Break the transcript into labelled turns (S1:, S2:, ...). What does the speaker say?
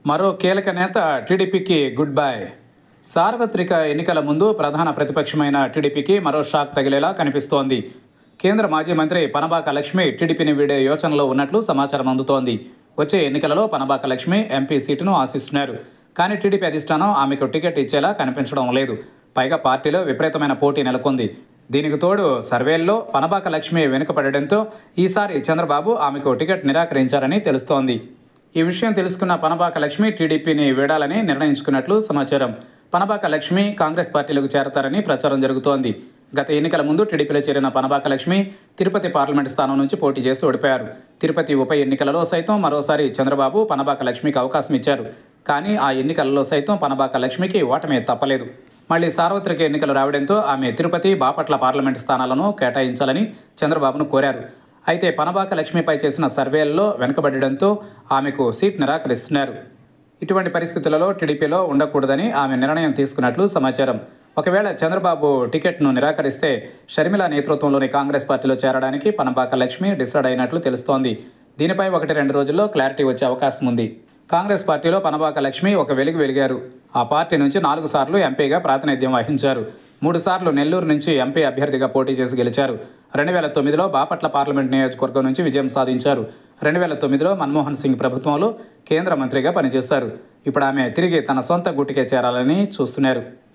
S1: మరో కీలక నేత టీడీపీకి గుడ్ బై సార్వత్రిక ఎన్నికల ముందు ప్రధాన ప్రతిపక్షమైన టీడీపీకి మరో షాక్ తగిలేలా కనిపిస్తోంది కేంద్ర మాజీ మంత్రి పనబాక లక్ష్మి టీడీపీని వీడే యోచనలో ఉన్నట్లు సమాచారం అందుతోంది వచ్చే ఎన్నికలలో పనబాక లక్ష్మి ఎంపీ సీటును ఆశిస్తున్నారు కానీ టీడీపీ అధిష్టానం ఆమెకు టికెట్ ఇచ్చేలా కనిపించడం లేదు పైగా పార్టీలో విపరీతమైన పోటీ నెలకొంది దీనికి తోడు సర్వేల్లో పనబాక లక్ష్మి వెనుకపడడంతో ఈసారి చంద్రబాబు ఆమెకు టికెట్ నిరాకరించారని తెలుస్తోంది ఈ విషయం తెలుసుకున్న పనబాక లక్ష్మి టీడీపీని వీడాలని నిర్ణయించుకున్నట్లు సమాచారం పనబాక లక్ష్మి కాంగ్రెస్ పార్టీలకు చేరతారని ప్రచారం జరుగుతోంది గత ఎన్నికల ముందు టీడీపీలో చేరిన పనబాక లక్ష్మి తిరుపతి పార్లమెంట్ స్థానం నుంచి పోటీ చేసి ఓడిపోయారు తిరుపతి ఉప ఎన్నికలలో సైతం మరోసారి చంద్రబాబు పనబాక లక్ష్మికి అవకాశం ఇచ్చారు కానీ ఆ ఎన్నికలలో సైతం పనబాక లక్ష్మికి ఓటమి తప్పలేదు మళ్ళీ సార్వత్రిక ఎన్నికలు రావడంతో ఆమె తిరుపతి బాపట్ల పార్లమెంట్ స్థానాలను కేటాయించాలని చంద్రబాబును కోరారు అయితే పనబాక లక్ష్మిపై చేసిన సర్వేల్లో వెనుకబడడంతో ఆమెకు సీట్ నిరాకరిస్తున్నారు ఇటువంటి పరిస్థితులలో టీడీపీలో ఉండకూడదని ఆమె నిర్ణయం తీసుకున్నట్లు సమాచారం ఒకవేళ చంద్రబాబు టికెట్ను నిరాకరిస్తే షర్మిల నేతృత్వంలోని కాంగ్రెస్ పార్టీలో చేరడానికి పనబాక లక్ష్మి డిసైడ్ అయినట్లు తెలుస్తోంది దీనిపై ఒకటి రెండు రోజుల్లో క్లారిటీ వచ్చే అవకాశం ఉంది కాంగ్రెస్ పార్టీలో పనబాక లక్ష్మి ఒక వెలుగు వెలిగారు ఆ పార్టీ నుంచి నాలుగు సార్లు ఎంపీగా ప్రాతినిధ్యం వహించారు మూడు సార్లు నెల్లూరు నుంచి ఎంపీ అభ్యర్థిగా పోటీ చేసి గెలిచారు రెండు వేల తొమ్మిదిలో బాపట్ల పార్లమెంట్ నియోజకవర్గం నుంచి విజయం సాధించారు రెండు వేల తొమ్మిదిలో మన్మోహన్ సింగ్ ప్రభుత్వంలో కేంద్ర మంత్రిగా పనిచేశారు ఇప్పుడు ఆమె తిరిగి తన సొంత గుట్టికే చేరాలని చూస్తున్నారు